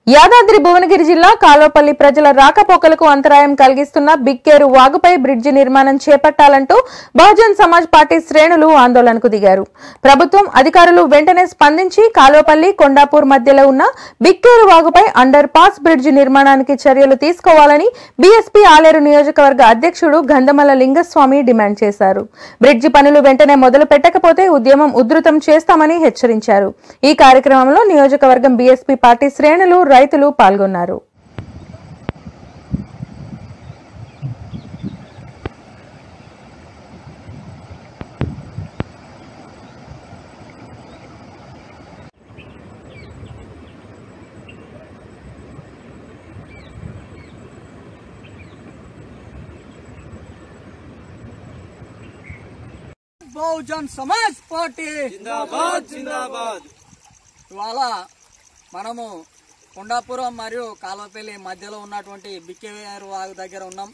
యాదాద్రి భువనగిరి జిల్లా కాల్వపల్లి ప్రజల రాకపోకలకు అంతరాయం కలిగిస్తున్న బిక్కేరు వాగుపై బ్రిడ్జి నిర్మాణం చేపట్టాలంటూ బహుజన్ సమాజ్ పార్టీ శ్రేణులు ఆందోళనకు దిగారు ప్రభుత్వం అధికారులు వెంటనే స్పందించి కాల్వపల్లి కొండాపూర్ మధ్యలో ఉన్న బిక్కేరు వాగుపై అండర్ పాస్ బ్రిడ్జి నిర్మాణానికి చర్యలు తీసుకోవాలని బీఎస్పీ ఆలేరు నియోజకవర్గ అధ్యక్షుడు గంధమల లింగస్వామి డిమాండ్ చేశారు బ్రిడ్జి పనులు వెంటనే మొదలు పెట్టకపోతే ఉద్యమం ఉధృతం చేస్తామని హెచ్చరించారు ఈ కార్యక్రమంలో నియోజకవర్గం బీఎస్పీ పార్టీ శ్రేణులు రైతులు పాల్గొన్నారు బహుజన్ సమాజ్ పార్టీ జిందాబాద్ జిందాబాద్ ఇవాళ మనము కొండాపురం మరియు కాల్వపల్లి మధ్యలో ఉన్నటువంటి బిక్కేవేరు వాగు దగ్గర ఉన్నాం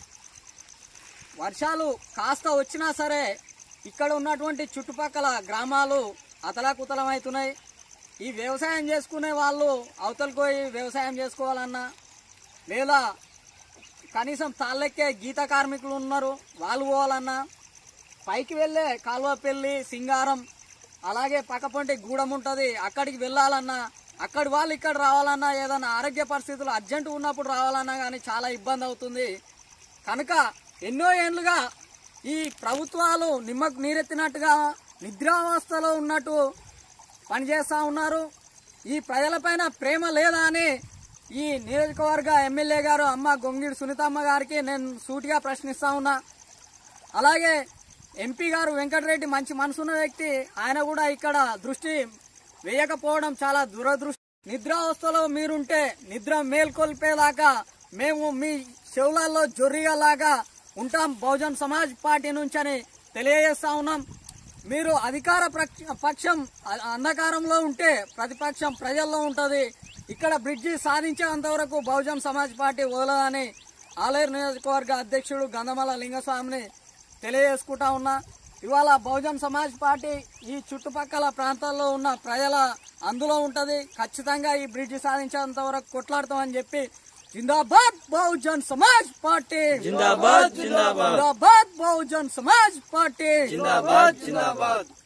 వర్షాలు కాస్త వచ్చినా సరే ఇక్కడ ఉన్నటువంటి చుట్టుపక్కల గ్రామాలు అతలాకుతలమవుతున్నాయి ఈ వ్యవసాయం చేసుకునే వాళ్ళు అవతలకు పోయి వ్యవసాయం చేసుకోవాలన్నా లేదా కనీసం తాళ్ళెక్కే గీత కార్మికులు ఉన్నారు వాళ్ళు పోవాలన్నా పైకి వెళ్ళే కాలువపల్లి సింగారం అలాగే పక్కపొంటి గూడెం ఉంటుంది అక్కడికి వెళ్ళాలన్నా అక్కడి వాళ్ళు ఇక్కడ రావాలన్నా ఏదైనా ఆరోగ్య పరిస్థితులు అర్జెంటు ఉన్నప్పుడు రావాలన్నా కానీ చాలా ఇబ్బంది అవుతుంది కనుక ఎన్నో ఏళ్ళుగా ఈ ప్రభుత్వాలు నిమ్మకు నీరెత్తినట్టుగా నిద్రావస్థలో ఉన్నట్టు పనిచేస్తూ ఉన్నారు ఈ ప్రజలపైన ప్రేమ లేదా అని ఈ నియోజకవర్గ ఎమ్మెల్యే గారు అమ్మ గొంగిడి సునీతమ్మ గారికి నేను సూటిగా ప్రశ్నిస్తా ఉన్నా అలాగే ఎంపీ గారు వెంకటరెడ్డి మంచి మనసున్న వ్యక్తి ఆయన కూడా ఇక్కడ దృష్టి వేయకపోవడం చాలా దురదృష్టి నిద్రావస్థలో మీరుంటే నిద్ర మేల్కొల్పేదాకా మేము మీ చెవులలో జొర్రిగలాగా ఉంటాం బహుజన్ సమాజ్ పార్టీ నుంచి అని తెలియజేస్తా ఉన్నాం మీరు అధికార ప్రక్ష- పక్షం అ- అంధకారంలో ఉంటే ప్రతిపక్షం ప్రజల్లో ఉంటది ఇక్కడ బ్రిడ్జి సాధించేంత వరకు బహుజన్ సమాజ్ పార్టీ వదలదని ఆలేరు నియోజకవర్గ అధ్యక్షుడు గంధమల లింగస్వామిని తెలియజేసుకుంటా ఉన్నా ఇవాళ బహుజన్ సమాజ్ పార్టీ ఈ చుట్టుపక్కల ప్రాంతాల్లో ఉన్న ప్రజల అందులో ఉంటది ఖచ్చితంగా ఈ బ్రిడ్జి సాధించేంత వరకు కొట్లాడతామని చెప్పి జిందాబాద్ బహుజన్ సమాజ్ పార్టీ జిందాబాద్ జిందాబాద్ జిందాబాద్ బహుజన్ సమాజ్ పార్టీ జిందాబాద్ జిందాబాద్